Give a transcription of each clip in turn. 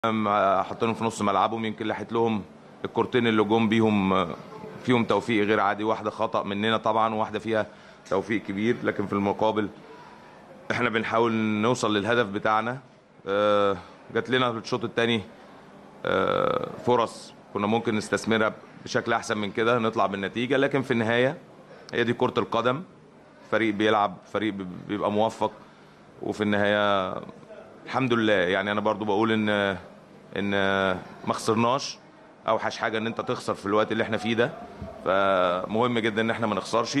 حاطينهم في نص ملعبهم يمكن لحت لهم الكورتين اللي جم بيهم فيهم توفيق غير عادي واحده خطا مننا طبعا وواحده فيها توفيق كبير لكن في المقابل احنا بنحاول نوصل للهدف بتاعنا آه، جات لنا في الشوط الثاني فرص كنا ممكن نستثمرها بشكل احسن من كده نطلع بالنتيجه لكن في النهايه هي دي كره القدم فريق بيلعب فريق بيبقى موفق وفي النهايه الحمد لله يعني انا برضو بقول ان ان ما خسرناش اوحش حاجه ان انت تخسر في الوقت اللي احنا فيه ده فمهم جدا ان احنا ما نخسرش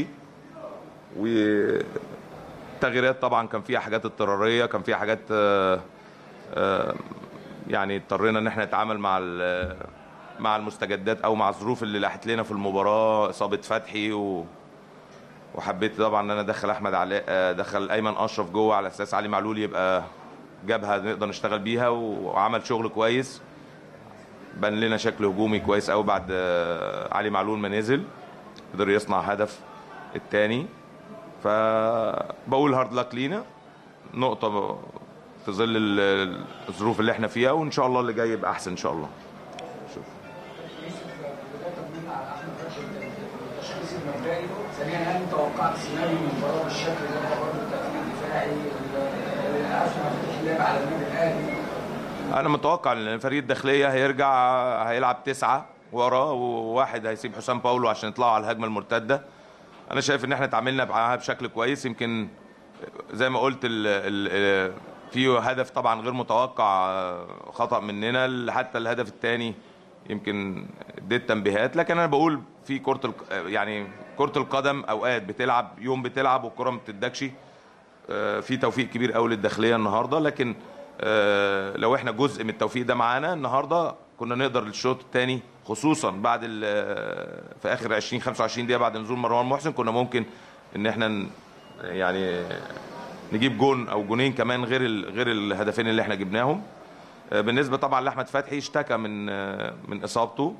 والتغييرات طبعا كان فيها حاجات اضطراريه كان فيها حاجات آه، آه، يعني اضطرينا ان احنا نتعامل مع ال- مع المستجدات او مع الظروف اللي لاحت لنا في المباراه اصابه فتحي و وحبيت طبعا ان انا ادخل احمد علاء آه، دخل ايمن اشرف جوه على اساس علي معلول يبقى جبهه نقدر نشتغل بيها وعمل شغل كويس بان لنا شكل هجومي كويس قوي بعد آه، علي معلول ما نزل قدر يصنع هدف الثاني فبقول هارد لك لينا نقطه في ظل ال- الظروف اللي احنا فيها وان شاء الله اللي جاي يبقى احسن ان شاء الله التشخيص المبدئي ثانيا هل توقعت سيناريو المباراه بالشكل ده برضه التقفيل الدفاعي الازمه في اللعب على النادي الاهلي انا متوقع ان فريق الداخليه هيرجع هيلعب تسعه وراه وواحد هيسيب حسام باولو عشان يطلعوا على الهجمه المرتده انا شايف ان احنا اتعاملنا معاها بشكل كويس يمكن زي ما قلت ال ال في هدف طبعا غير متوقع خطا مننا حتى الهدف الثاني يمكن اديت تنبيهات لكن انا بقول في كره الق- يعني كره القدم اوقات بتلعب يوم بتلعب والكره ما بتدكش آه، في توفيق كبير قوي للداخليه النهارده لكن آه، لو احنا جزء من التوفيق ده معانا النهارده كنا نقدر الشوط الثاني خصوصا بعد ال- في اخر 20 25 دقيقه بعد نزول مروان محسن كنا ممكن ان احنا ن- يعني نجيب جون او جونين كمان غير ال- غير الهدفين اللي احنا جبناهم آه، بالنسبه طبعا لاحمد فتحي اشتكى من آه، من اصابته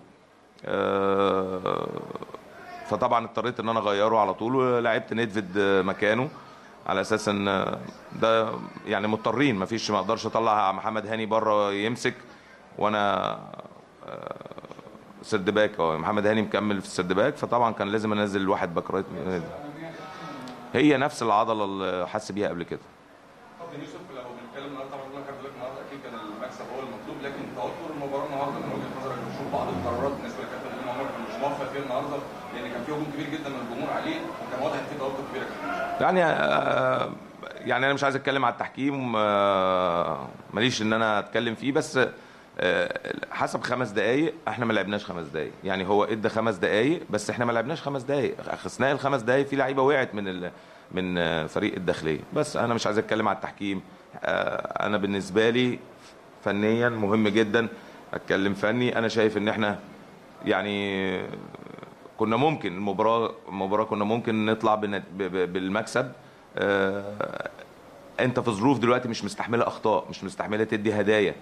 آه، فطبعا اضطريت ان انا اغيره على طول ولعبت نيدفيد مكانه على اساس ان ده يعني مضطرين ما فيش ما اقدرش اطلع محمد هاني بره يمسك وانا آه، سرد باك أو محمد هاني مكمل في السرد باك فطبعا كان لازم انزل واحد باك رايت هي نفس العضله اللي حس بيها قبل كده طب يوسف لو بنتكلم النهارده طبعا بقول لك حضرتك النهارده اكيد كان المكسب هو المطلوب لكن توتر المباراه النهارده من وجهه نظرك بنشوف بعض القرارات بالنسبه لكابتن امام عمر كان مش موفق فيها النهارده لان كان في هجوم كبير جدا من الجمهور عليه وكان واضح ان في توتر كبير جدا يعني آه، يعني انا مش عايز اتكلم على التحكيم آه، ماليش ان انا اتكلم فيه بس آه، حسب خمس دقايق احنا ما لعبناش خمس دقايق يعني هو ادى خمس دقايق بس احنا ما لعبناش خمس دقايق اثناء الخمس دقايق في لعيبه وقعت من ال من آه، فريق الداخليه بس انا مش عايز اتكلم على التحكيم آه، انا بالنسبه لي فنيا مهم جدا اتكلم فني انا شايف ان احنا يعني كنا ممكن المباراه المباراه كنا ممكن نطلع بالنت- ب- ب- بالمكسب آه، انت في ظروف دلوقتي مش مستحمله اخطاء مش مستحمله تدي هدايا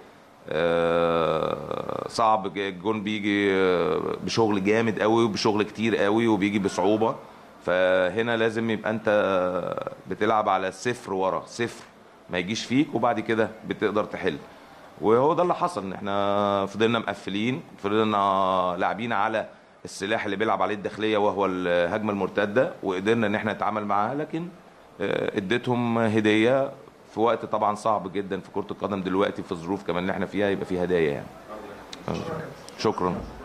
آه، صعب ج- الجون بيجي آه، بشغل جامد قوي وبشغل كتير قوي وبيجي بصعوبه فهنا لازم يبقى انت بتلعب على صفر ورا صفر ما يجيش فيك وبعد كده بتقدر تحل وهو ده اللي حصل ان احنا فضلنا مقفلين فضلنا لاعبين على السلاح اللي بيلعب عليه الداخليه وهو الهجمه المرتده وقدرنا ان احنا نتعامل معاها لكن آه، اديتهم هديه في وقت طبعا صعب جدا في كره القدم دلوقتي في الظروف كمان اللي احنا فيها يبقى في هدايا يعني شكرا